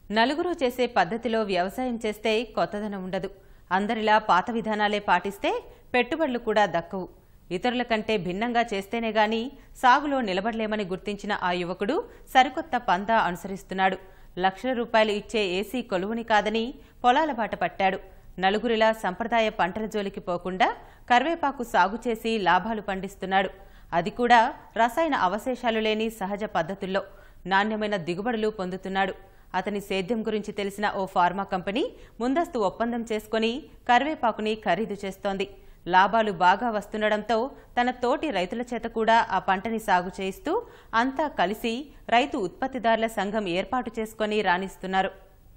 నలుగురు చేసే పద్ధతిలో వ్యవసాయం చేస్తే కొత్తదనం ఉండదు అందరిలా పాత విధానాలే పాటిస్తే పెట్టుబడులు కూడా దక్కవు ఇతరుల కంటే భిన్నంగా చేస్తేనే గాని సాగులో నిలబడలేమని గుర్తించిన ఆ యువకుడు సరికొత్త పందా అనుసరిస్తున్నాడు లక్షల రూపాయలు ఇచ్చే ఏసీ కొలువుని కాదని పొలాల బాట పట్టాడు నలుగురిలా సంప్రదాయ పంటల జోలికి పోకుండా కరివేపాకు సాగు చేసి లాభాలు పండిస్తున్నాడు అది కూడా రసాయన అవశేషాలు లేని సహజ పద్ధతుల్లో నాణ్యమైన దిగుబడులు పొందుతున్నాడు అతని సేద్యం గురించి తెలిసిన ఓ ఫార్మా కంపెనీ ముందస్తు ఒప్పందం చేసుకుని కరివేపాకుని ఖరీదు చేస్తోంది లాభాలు బాగా వస్తుండడంతో తన తోటి రైతుల చేత కూడా ఆ పంటని సాగు చేయిస్తూ అంతా కలిసి రైతు ఉత్పత్తిదారుల సంఘం ఏర్పాటు చేసుకుని రాణిస్తున్నారు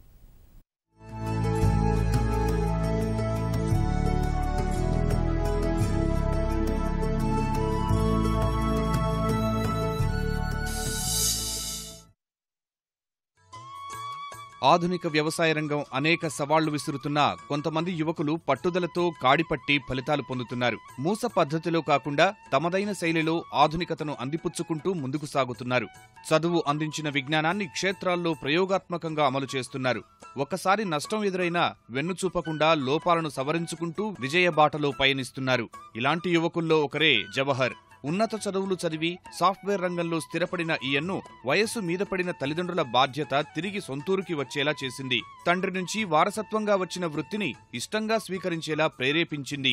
ఆధునిక వ్యవసాయ రంగం అనేక సవాళ్లు విసురుతున్నా కొంతమంది యువకులు పట్టుదలతో కాడిపట్టి ఫలితాలు పొందుతున్నారు మూస పద్ధతిలో కాకుండా తమదైన శైలిలో ఆధునికతను అందిపుచ్చుకుంటూ ముందుకు సాగుతున్నారు చదువు అందించిన విజ్ఞానాన్ని క్షేత్రాల్లో ప్రయోగాత్మకంగా అమలు చేస్తున్నారు ఒకసారి నష్టం ఎదురైనా వెన్నుచూపకుండా లోపాలను సవరించుకుంటూ విజయబాటలో పయనిస్తున్నారు ఇలాంటి యువకుల్లో ఒకరే జవహర్ ఉన్నత చదువులు చదివి సాఫ్ట్వేర్ రంగంలో స్థిరపడిన ఈయన్ను వయస్సు మీద పడిన తల్లిదండ్రుల బాధ్యత తిరిగి సొంతూరుకి వచ్చేలా చేసింది తండ్రి నుంచి వారసత్వంగా వచ్చిన వృత్తిని ఇష్టంగా స్వీకరించేలా ప్రేరేపించింది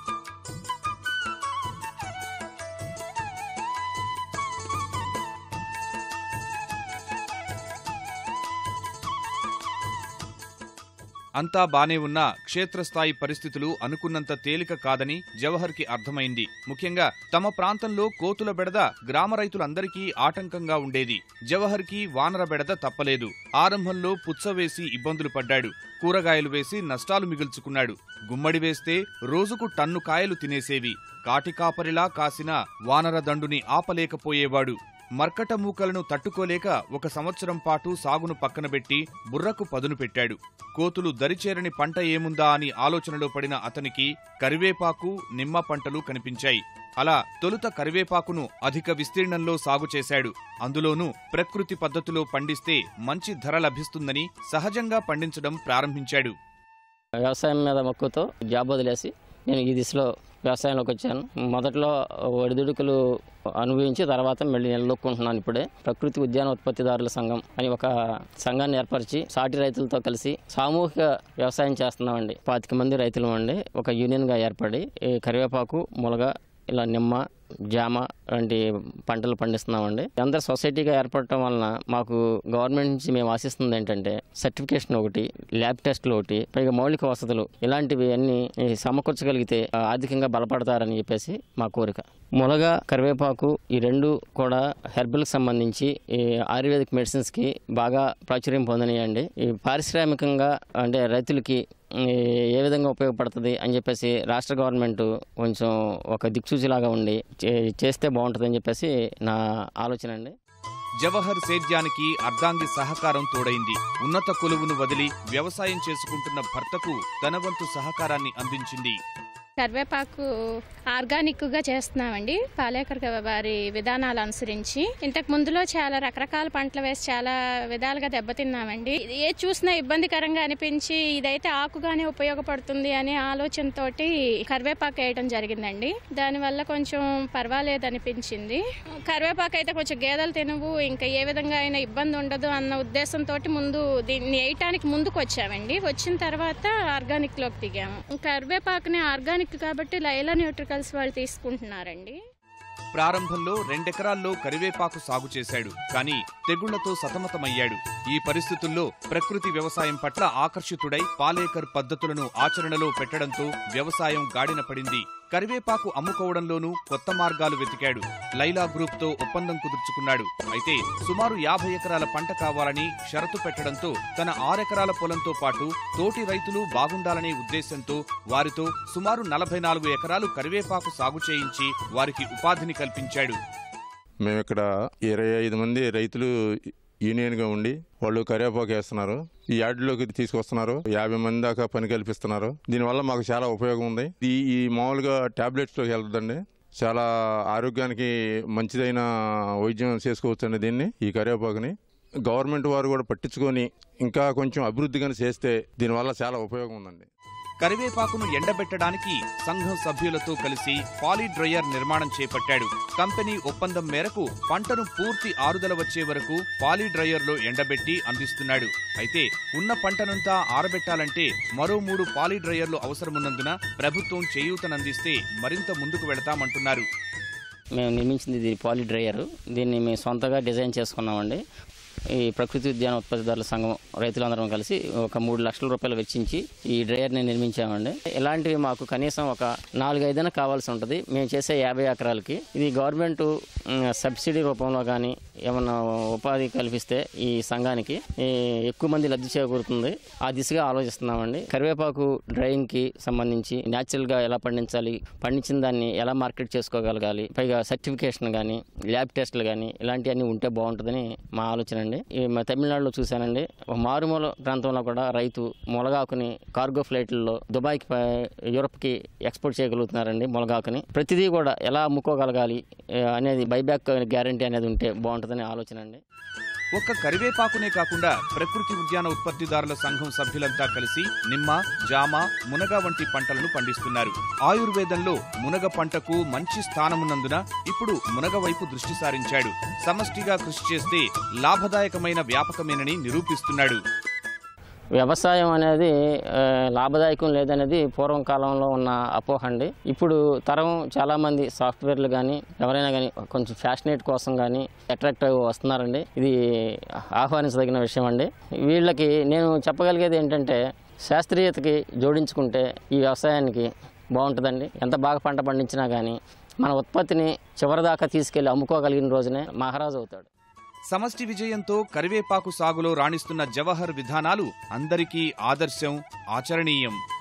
అంతా బానే ఉన్నా క్షేత్రస్థాయి పరిస్థితులు అనుకున్నంత తేలిక కాదని జవహర్కి అర్థమైంది ముఖ్యంగా తమ ప్రాంతంలో కోతుల బెడద గ్రామ రైతులందరికీ ఆటంకంగా ఉండేది జవహర్కి వానర బెడద తప్పలేదు ఆరంభంలో పుచ్చవేసి ఇబ్బందులు పడ్డాడు కూరగాయలు వేసి నష్టాలు మిగుల్చుకున్నాడు గుమ్మడి వేస్తే రోజుకు టన్ను కాయలు తినేసేవి కాటికాపరిలా కాసిన వానర దండుని ఆపలేకపోయేవాడు మర్కట మూకలను తట్టుకోలేక ఒక సంవత్సరం పాటు సాగును పక్కనబెట్టి బుర్రకు పదును పెట్టాడు కోతులు దరిచేరని పంట ఏముందా అని ఆలోచనలో పడిన అతనికి కరివేపాకు నిమ్మ పంటలు కనిపించాయి అలా తొలుత కరివేపాకును అధిక విస్తీర్ణంలో సాగు చేశాడు అందులోనూ ప్రకృతి పద్ధతిలో పండిస్తే మంచి ధర లభిస్తుందని సహజంగా పండించడం ప్రారంభించాడు వ్యవసాయం మీద మక్కువతో జాబ్ వదిలేసి నేను ఈ దిశలో వ్యవసాయంలోకి వచ్చాను మొదట్లో ఒడిదుడుకులు అనుభవించి తర్వాత మళ్ళీ నిలదొక్కుంటున్నాను ఇప్పుడే ప్రకృతి ఉద్యాన ఉత్పత్తిదారుల సంఘం అని ఒక సంఘాన్ని ఏర్పరిచి సాటి రైతులతో కలిసి సామూహిక వ్యవసాయం చేస్తున్నామండి పాతిక మంది రైతులు అండి ఒక యూనియన్గా ఏర్పడి ఈ కరివేపాకు ములగ ఇలా నిమ్మ జామ లాంటి పంటలు పండిస్తున్నామండి అందరు సొసైటీగా ఏర్పడటం వలన మాకు గవర్నమెంట్ నుంచి మేము ఆశిస్తుంది ఏంటంటే సర్టిఫికేషన్ ఒకటి ల్యాబ్ టెస్టులు ఒకటి పైగా మౌలిక వసతులు ఇలాంటివి అన్ని సమకూర్చగలిగితే ఆ, ఆర్థికంగా బలపడతారని చెప్పేసి మా కోరిక ములగ కరివేపాకు ఈ రెండు కూడా హెర్బల్కి సంబంధించి ఈ ఆయుర్వేదిక్ మెడిసిన్స్కి బాగా ప్రాచుర్యం పొందినాయండి ఈ పారిశ్రామికంగా అంటే రైతులకి ఈ ఏ విధంగా ఉపయోగపడుతుంది అని చెప్పేసి రాష్ట్ర గవర్నమెంట్ కొంచెం ఒక దిక్సూచిలాగా ఉండి చే- చేస్తే బాగుంటుందని చెప్పేసి నా ఆలోచన అండి జవహర్ సేద్యానికి అర్ధాంగి సహకారం తోడైంది ఉన్నత కొలువును వదిలి వ్యవసాయం చేసుకుంటున్న భర్తకు తన వంతు సహకారాన్ని అందించింది కరివేపాకు ఆర్గానిక్గా చేస్తున్నామండి పాలేకర్ వారి విధానాలు అనుసరించి ఇంతకు ముందులో చాలా రకరకాల పంటలు వేసి చాలా విధాలుగా దెబ్బతిన్నామండి ఇది ఏ చూసినా ఇబ్బందికరంగా అనిపించి ఇదైతే ఆకుగానే ఉపయోగపడుతుంది అనే ఆలోచనతోటి కరివేపాకు వేయడం జరిగిందండి దానివల్ల కొంచెం పర్వాలేదు అనిపించింది కరివేపాకు అయితే కొంచెం గేదెలు తినవు ఇంకా ఏ విధంగా అయినా ఇబ్బంది ఉండదు అన్న ఉద్దేశంతో ముందు దీన్ని వేయటానికి ముందుకు వచ్చామండి వచ్చిన తర్వాత ఆర్గానిక్ లోకి దిగాము కరివేపాకుని ఆర్గానిక్ కాబట్టి లైలా న్యూట్రికల్స్ వాళ్ళు తీసుకుంటున్నారండి ప్రారంభంలో రెండెకరాల్లో కరివేపాకు సాగు చేశాడు కానీ తెగుళ్లతో సతమతమయ్యాడు ఈ పరిస్థితుల్లో ప్రకృతి వ్యవసాయం పట్ల ఆకర్షితుడై పాలేకర్ పద్ధతులను ఆచరణలో పెట్టడంతో వ్యవసాయం గాడిన పడింది కరివేపాకు అమ్ముకోవడంలోనూ కొత్త మార్గాలు వెతికాడు లైలా గ్రూప్ తో ఒప్పందం కుదుర్చుకున్నాడు అయితే సుమారు యాభై ఎకరాల పంట కావాలని షరతు పెట్టడంతో తన ఆరెకరాల పొలంతో పాటు తోటి రైతులు బాగుండాలనే ఉద్దేశంతో వారితో సుమారు నలభై నాలుగు ఎకరాలు కరివేపాకు సాగు చేయించి వారికి ఉపాధిని కల్పించాడు మేము ఇక్కడ ఇరవై ఐదు మంది రైతులు యూనియన్గా ఉండి వాళ్ళు కరివేపాకు వేస్తున్నారు ఈ యార్డులోకి తీసుకొస్తున్నారు యాభై మంది దాకా పని కల్పిస్తున్నారు దీనివల్ల మాకు చాలా ఉపయోగం ఉంది ఈ ఈ మామూలుగా టాబ్లెట్స్లోకి వెళ్తుందండి చాలా ఆరోగ్యానికి మంచిదైన వైద్యం చేసుకోవచ్చండి దీన్ని ఈ కరివేపాకుని గవర్నమెంట్ వారు కూడా పట్టించుకొని ఇంకా కొంచెం అభివృద్ధి కానీ చేస్తే దీనివల్ల చాలా ఉపయోగం ఉందండి కరివేపాకును ఎండబెట్టడానికి సంఘం సభ్యులతో కలిసి పాలీ డ్రయర్ నిర్మాణం చేపట్టాడు కంపెనీ ఒప్పందం మేరకు పంటను పూర్తి ఆరుదల వచ్చే వరకు పాలీ డ్రయర్లో ఎండబెట్టి అందిస్తున్నాడు అయితే ఉన్న పంటనంతా ఆరబెట్టాలంటే మరో మూడు పాలీ డ్రయర్లు అవసరమున్నందున ప్రభుత్వం చేయూతనందిస్తే మరింత ముందుకు వెళతామంటున్నారు మేము నిర్మించింది ఇది పాలీ డ్రైయర్ దీన్ని మేము సొంతగా డిజైన్ చేసుకున్నామండి ఈ ప్రకృతి ఉద్యాన ఉత్పత్తిదారుల సంఘం రైతులందరం కలిసి ఒక మూడు లక్షల రూపాయలు వెచ్చించి ఈ డ్రైయర్ని నిర్మించామండి ఇలాంటివి మాకు కనీసం ఒక నాలుగైదైనా కావాల్సి ఉంటుంది మేము చేసే యాభై ఎకరాలకి ఇది గవర్నమెంట్ ఉమ్, సబ్సిడీ రూపంలో కానీ ఏమన్నా ఉపాధి కల్పిస్తే ఈ సంఘానికి ఈ ఎక్కువ మంది లబ్ధి చేకూరుతుంది ఆ దిశగా ఆలోచిస్తున్నామండి కరివేపాకు డ్రైయింగ్ కి సంబంధించి న్యాచురల్ గా ఎలా పండించాలి పండించిన దాన్ని ఎలా మార్కెట్ చేసుకోగలగాలి పైగా సర్టిఫికేషన్ కానీ ల్యాబ్ టెస్టులు కానీ ఇలాంటివన్నీ ఉంటే బాగుంటుందని మా ఆలోచన అండి ఈ మా తమిళనాడులో చూశానండి ఒక మారుమూల ప్రాంతంలో కూడా రైతు ములగాకుని కార్గో ఫ్లైట్లలో దుబాయ్కి ప- యూరప్కి ఎక్స్పోర్ట్ చేయగలుగుతున్నారండి ములగాకుని ప్రతిదీ కూడా ఎలా అమ్ముకోగలగాలి ఏ, అనేది బైబ్యాక్ గ్యారంటీ అనేది ఉంటే బాగుంటుందని ఆలోచన అండి ఒక్క కరివేపాకునే కాకుండా ప్రకృతి ఉద్యాన ఉత్పత్తిదారుల సంఘం సభ్యులంతా కలిసి నిమ్మ జామ మునగ వంటి పంటలను పండిస్తున్నారు ఆయుర్వేదంలో మునగ పంటకు మంచి స్థానమున్నందున ఇప్పుడు మునగ వైపు దృష్టి సారించాడు సమష్టిగా కృషి చేస్తే లాభదాయకమైన వ్యాపకమేనని నిరూపిస్తున్నాడు వ్యవసాయం అనేది ఆ, లాభదాయకం లేదనేది పూర్వం కాలంలో ఉన్న అపోహ అండి ఇప్పుడు తరం చాలామంది సాఫ్ట్వేర్లు కానీ ఎవరైనా కానీ కొంచెం ఫ్యాషనేట్ కోసం కానీ అట్రాక్ట్ అయ్యి వస్తున్నారండి ఇది ఆహ్వానించదగిన విషయం అండి వీళ్ళకి నేను చెప్పగలిగేది ఏంటంటే శాస్త్రీయతకి జోడించుకుంటే ఈ వ్యవసాయానికి బాగుంటుందండి ఎంత బాగా పంట పండించినా కానీ మన ఉత్పత్తిని చివరిదాకా తీసుకెళ్లి అమ్ముకోగలిగిన రోజునే మహారాజు అవుతాడు సమష్టి విజయంతో కరివేపాకు సాగులో రాణిస్తున్న జవహర్ విధానాలు అందరికీ ఆదర్శం ఆచరణీయం